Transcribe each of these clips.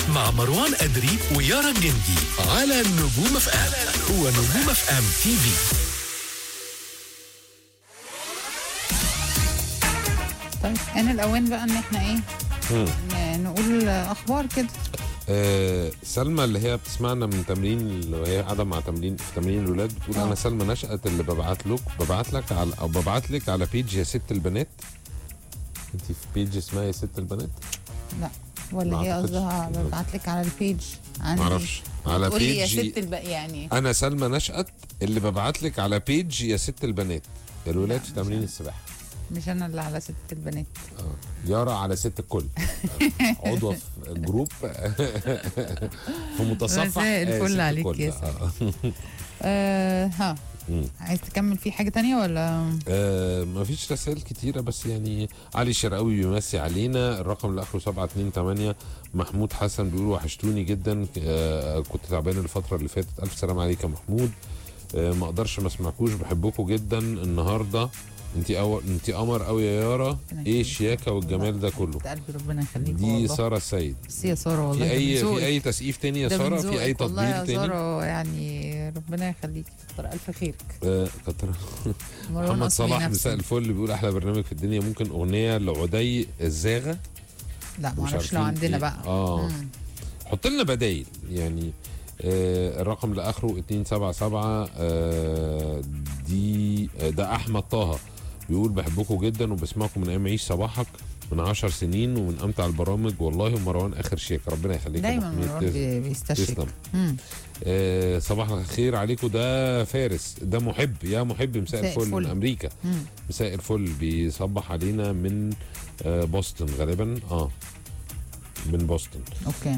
مع مروان أدري ويارا الجندي على نجوم اف ام ونجوم اف ام تي في طيب انا الاوان بقى ان احنا ايه ن- نقول اخبار كده آه سلمى اللي هي بتسمعنا من تمرين اللي هي قاعده مع تمرين في تمرين الولاد بتقول آه. انا سلمى نشأت اللي ببعت لك ببعت لك على او ببعت لك على بيج يا ست البنات انت في بيج اسمها يا ست البنات لا ولا ما هي أعتقدش. قصدها ببعت لك على البيج عندي معرفش على قول لي يا بيج ست الباقي يعني انا سلمى نشأت اللي ببعت لك على بيج يا ست البنات الولاد لا، في مش تمرين أنا. السباحه مش انا اللي على ست البنات آه. يارا على ست الكل آه. عضوة في الجروب في متصفح مساء آه، الفل ست عليك الكل. يا آه. آه ها مم. عايز تكمل في حاجه تانية ولا آه ما فيش رسائل كتيرة بس يعني علي الشرقاوي بيمسي علينا الرقم اللي اخره 728 محمود حسن بيقول وحشتوني جدا آه كنت تعبان الفترة اللي فاتت الف سلام عليك يا محمود آه ما اقدرش ما اسمعكوش بحبكم جدا النهارده انت اول انت قمر قوي يا يارا ربنا ايه يخليك. الشياكه والجمال ده كله قلبي ربنا يخليك دي والله. ساره السيد بس يا ساره والله في ده من اي ذوقك. في اي تسقيف تاني يا ده من ساره في اي ذوقك. والله يا تطبيل تاني ساره يعني ربنا يخليك كتر الف خيرك آه كتر مروان محمد أصلي صلاح نفسي. مساء الفل بيقول احلى برنامج في الدنيا ممكن اغنيه لعدي الزاغه لا مش معرفش لو عارفين عندنا إيه. بقى اه مم. حط لنا بدايل يعني آه الرقم اللي اخره 277 آه دي آه ده احمد طه بيقول بحبكم جدا وبسمعكم من ايام عيش صباحك من 10 سنين ومن امتع البرامج والله ومروان اخر شيك ربنا يخليك يا دايما محمود. مروان بي- بيستشرق تسلم مم. آه صباح الخير عليكم ده فارس ده محب يا محب مساء مساء الفل من الفل. امريكا مم. مساء الفل بيصبح علينا من آه بوسطن غالبا اه من بوسطن اوكي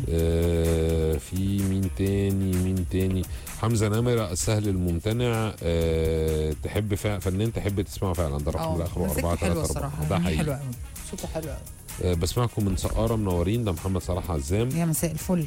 آه في مين تاني مين تاني حمزه نمره السهل الممتنع آه تحب فع فنان تحب تسمعه فعلا ده الرقم اللي اخره 4 حلوه 3 الصراحه 4 ده أغنية حلوه حقيقي قوي صوته حلو قوي آه بسمعكم من سقاره منورين ده محمد صلاح عزام يا مساء الفل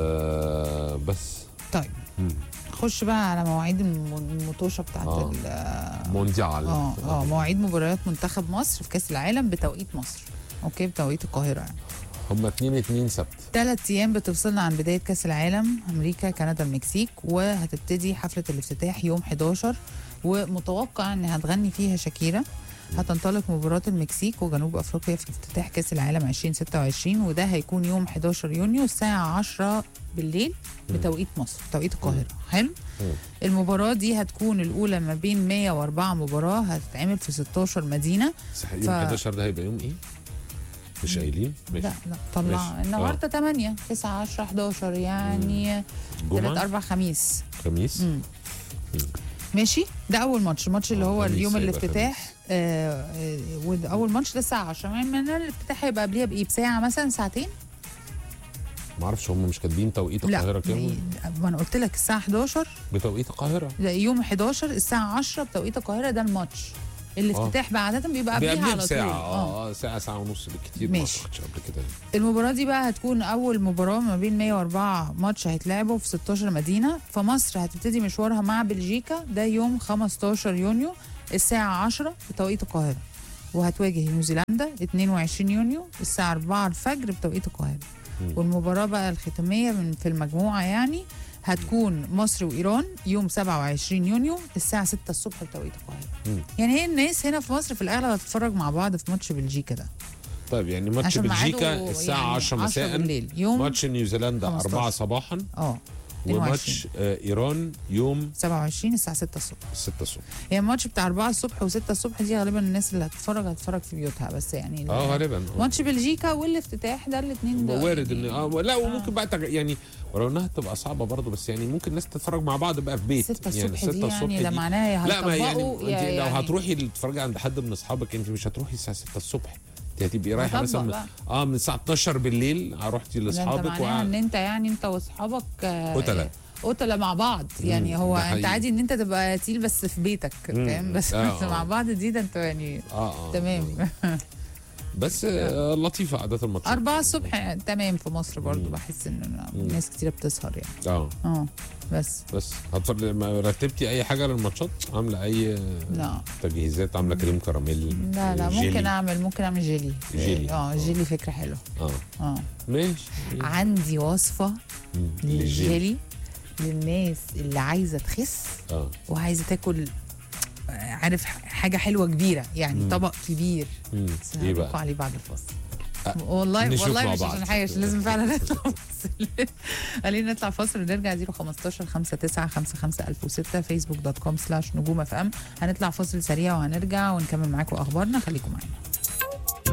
آه بس طيب مم. خش بقى على مواعيد الم- المطوشه بتاعت آه. ال- مونديال اه اه مواعيد مباريات منتخب مصر في كاس العالم بتوقيت مصر اوكي بتوقيت القاهره يعني هم 2 2 سبت ثلاث ايام بتفصلنا عن بدايه كاس العالم امريكا كندا المكسيك وهتبتدي حفله الافتتاح يوم 11 ومتوقع ان هتغني فيها شاكيرا هتنطلق مباراة المكسيك وجنوب افريقيا في افتتاح كاس العالم 2026 وده هيكون يوم 11 يونيو الساعة 10 بالليل بتوقيت مصر توقيت القاهرة حلو مم. المباراة دي هتكون الأولى ما بين 104 مباراة هتتعمل في 16 مدينة صح يوم ف- 11 ده هيبقى يوم ايه؟ مش قايلين؟ ماشي لا لا طلع ماشي. النهارده 8 9 10 11 يعني ثلاث جمعة اربع خميس خميس مم. ماشي ده اول ماتش الماتش اللي آه، هو خميس اليوم هيبقى الافتتاح آه آه وده اول ماتش ده الساعه 10 يعني من الافتتاح هيبقى قبليها بايه بساعه مثلا ساعتين ما اعرفش هم مش كاتبين توقيت لا القاهره كام ما انا قلت لك الساعه 11 بتوقيت القاهره ده يوم 11 الساعه 10 بتوقيت القاهره ده الماتش الافتتاح بقى عاده بيبقى قبليها بيقابلها على طول بساعه اه اه ساعه ساعه ونص بالكتير ما ماشي. اعتقدش قبل كده المباراة دي بقى هتكون أول مباراة ما بين 104 ماتش هيتلعبوا في 16 مدينة فمصر هتبتدي مشوارها مع بلجيكا ده يوم 15 يونيو الساعة 10 بتوقيت القاهرة وهتواجه نيوزيلندا 22 يونيو الساعة 4 الفجر بتوقيت القاهرة مم. والمباراة بقى الختامية من في المجموعة يعني هتكون مصر وإيران يوم 27 يونيو الساعة 6 الصبح بتوقيت القاهرة مم. يعني هي الناس هنا في مصر في الأغلب هتتفرج مع بعض في ماتش بلجيكا ده طيب يعني ماتش عشان ميعاده بلجيكا الساعه يعني 10 مساء بالليل يوم ماتش نيوزيلندا 15. 4 صباحا اه 22 وماتش آه ايران يوم 27 الساعه 6 الصبح 6 الصبح هي الماتش بتاع 4 الصبح و6 الصبح دي غالبا الناس اللي هتتفرج هتتفرج في بيوتها بس يعني ال- اه غالبا آه. ماتش بلجيكا والافتتاح ده الاثنين وارد ان اه لا وممكن بقى تج... يعني ولو انها تبقى صعبه برضه بس يعني ممكن الناس تتفرج مع بعض بقى في بيت 6 يعني الصبح 6 دي يعني ده دي- معناها يا لا ما يعني هيطبقوا انت يا لو يعني هتروحي تتفرجي عند حد من اصحابك انت مش هتروحي الساعه 6 الصبح انت هتبقي رايحه هطبق مثلا بقى. اه من الساعه 12 بالليل رحتي ده انت لاصحابك معناها ان انت يعني انت واصحابك آه، قتلة. قتلة مع بعض يعني هو ده انت حقيقي. عادي ان انت تبقى تيل بس في بيتك مم. فاهم بس آه، بس آه. مع بعض دي ده انتوا يعني اه اه تمام بس آه، لطيفه عادات الماتشات أربعة الصبح تمام في مصر برضو بحس إن ناس كتيرة بتسهر يعني اه اه بس بس هتفر... ما رتبتي اي حاجه للماتشات عامله اي لا تجهيزات عامله كريم كراميل لا لا جيلي؟ ممكن اعمل ممكن اعمل جيلي جيلي. اه جيلي فكره حلوه اه اه ماشي عندي وصفه مم. للجيلي للناس اللي عايزه تخس اه وعايزه تاكل آه، عارف حاجه حلوه كبيره يعني مم. طبق كبير مم. بس ايه هقولكوا بقى عليه بعد الفاصل أه، والله نشوف والله مع مش بعض. عشان حاجه عشان لازم فعلا نطلع فاصل خلينا نطلع فاصل ونرجع 015 59 55 1006 فيسبوك دوت كوم سلاش نجوم اف ام هنطلع فاصل سريع وهنرجع ونكمل معاكم اخبارنا خليكم معانا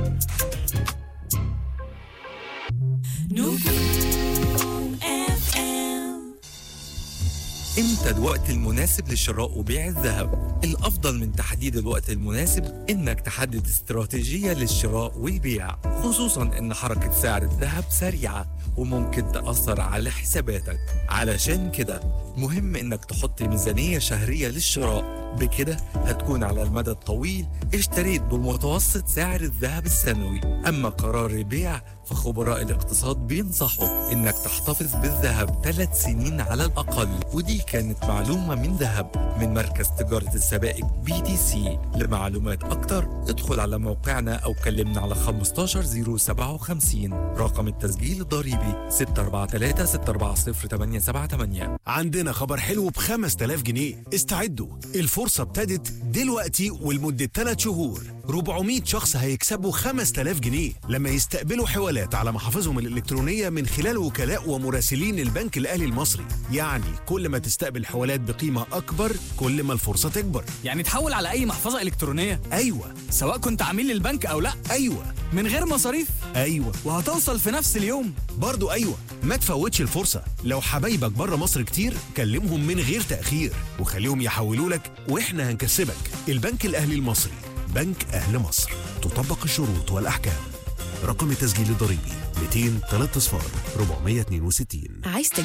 امتى الوقت المناسب لشراء وبيع الذهب الافضل من تحديد الوقت المناسب انك تحدد استراتيجية للشراء والبيع خصوصا ان حركة سعر الذهب سريعة وممكن تأثر على حساباتك علشان كده مهم انك تحط ميزانية شهرية للشراء بكده هتكون على المدى الطويل اشتريت بمتوسط سعر الذهب السنوي اما قرار البيع فخبراء الاقتصاد بينصحوا انك تحتفظ بالذهب ثلاث سنين على الاقل ودي كانت معلومه من ذهب من مركز تجاره السبائك بي تي سي لمعلومات اكتر ادخل على موقعنا او كلمنا على 15057 رقم التسجيل الضريبي 643 640 878 عندنا خبر حلو ب 5000 جنيه استعدوا الفرصة ابتدت دلوقتي ولمدة 3 شهور 400 شخص هيكسبوا 5000 جنيه لما يستقبلوا حوالات على محافظهم الإلكترونية من خلال وكلاء ومراسلين البنك الأهلي المصري يعني كل ما تستقبل حوالات بقيمة أكبر كل ما الفرصة تكبر يعني تحول على اي محفظه الكترونيه أيوة سواء كنت عميل للبنك او لا أيوة من غير مصاريف أيوة وهتوصل في نفس اليوم برضو أيوة ما تفوتش الفرصة لو حبايبك بره مصر كتير كلمهم من غير تأخير وخليهم يحولوا لك وإحنا هنكسبك البنك الأهلي المصري بنك أهل مصر تطبق الشروط والأحكام رقم التسجيل الضريبي 200 3 صفار 462 عايز